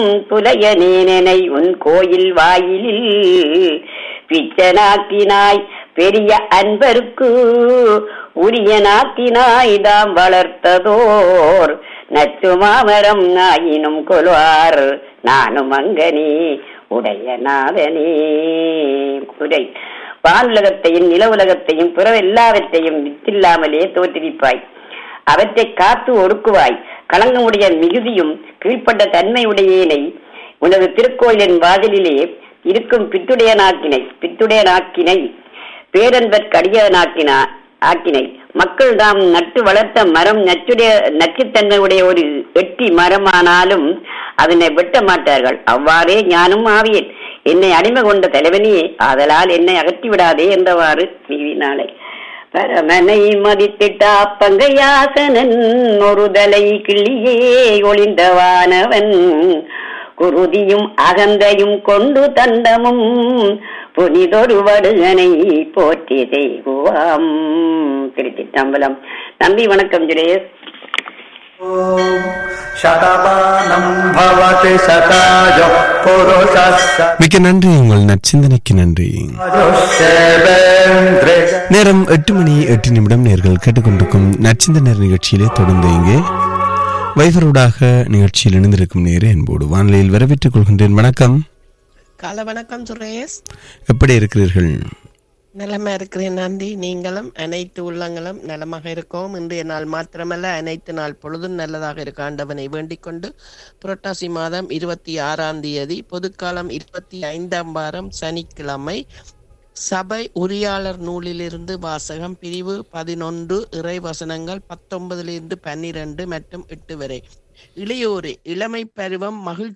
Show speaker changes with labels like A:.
A: புலைய நேனனை உன் கோயில் வாயிலில் பிச்சனாக்கினாய் பெரிய அன்பருக்கு உரிய நாக்கினாய் தாம் வளர்த்ததோர் நச்சு மாமரம் ஆயினும் கொள்வார் நானும் அங்கனே உடைய நாதனே உரை வானுலகத்தையும் நில உலகத்தையும் புற எல்லாவற்றையும் வித்தில்லாமலே தோற்றுவிப்பாய் அவற்றை காத்து ஒடுக்குவாய் களங்கமுடைய மிகுதியும் கீழ்ப்பட்ட தன்மையுடையேனை உனது திருக்கோயிலின் வாதிலிலே இருக்கும் பித்துடைய நாக்கினை பித்துடைய நாக்கினை பேரன்பற் கடிய நாக்கினா ஆக்கினை மக்கள் தாம் நட்டு வளர்த்த மரம் நச்சுடைய நச்சுத்தன்மையுடைய ஒரு எட்டி மரமானாலும் அதனை வெட்ட மாட்டார்கள் அவ்வாறே ஞானும் ஆவியேன் என்னை அடிமை கொண்ட தலைவனே ஆதலால் என்னை அகற்றி விடாதே என்றவாறு நீவினாலே பரமனை மதித்திட்டா பங்கையாசனன் ஒரு தலை கிள்ளியே ஒளிந்தவானவன் குருதியும் அகந்தையும் கொண்டு தண்டமும் புனிதொரு வடுகனை போற்றி செய்குவாம் திருச்சிற்றம்பலம் நம்பி வணக்கம் சுரேஷ்
B: शतमानं भवति शताय पुरुषस्य
C: மிக்க நன்றி உங்கள் நற்சிந்தனைக்கு நன்றி
B: आयुष्येवेन्द्रिय
C: நேரம் எட்டு மணி எட்டு நிமிடம் நேர்கள் கேட்டுக்கொண்டிருக்கும் நற்சிந்தனர் நிகழ்ச்சியிலே தொடர்ந்து இங்கே வைஃபரோடாக நிகழ்ச்சியில் இணைந்திருக்கும் நேரே என்போடு வானிலையில் வரவேற்றுக் கொள்கின்றேன் வணக்கம்
D: காலை வணக்கம் சுரேஷ்
C: எப்படி இருக்கிறீர்கள்
D: நலமா இருக்கிறேன் நன்றி நீங்களும் அனைத்து உள்ளங்களும் நலமாக இருக்கவும் இன்றைய நாள் மாத்திரமல்ல அனைத்து நாள் பொழுதும் நல்லதாக இருக்க ஆண்டவனை வேண்டிக் கொண்டு புரட்டாசி மாதம் இருபத்தி ஆறாம் தேதி பொதுக்காலம் இருபத்தி ஐந்தாம் வாரம் சனிக்கிழமை சபை உரியாளர் நூலிலிருந்து வாசகம் பிரிவு பதினொன்று இறை வசனங்கள் பத்தொன்பதிலிருந்து பன்னிரண்டு மற்றும் எட்டு வரை இளையோரே இளமை பருவம் மகிழ்ச்சி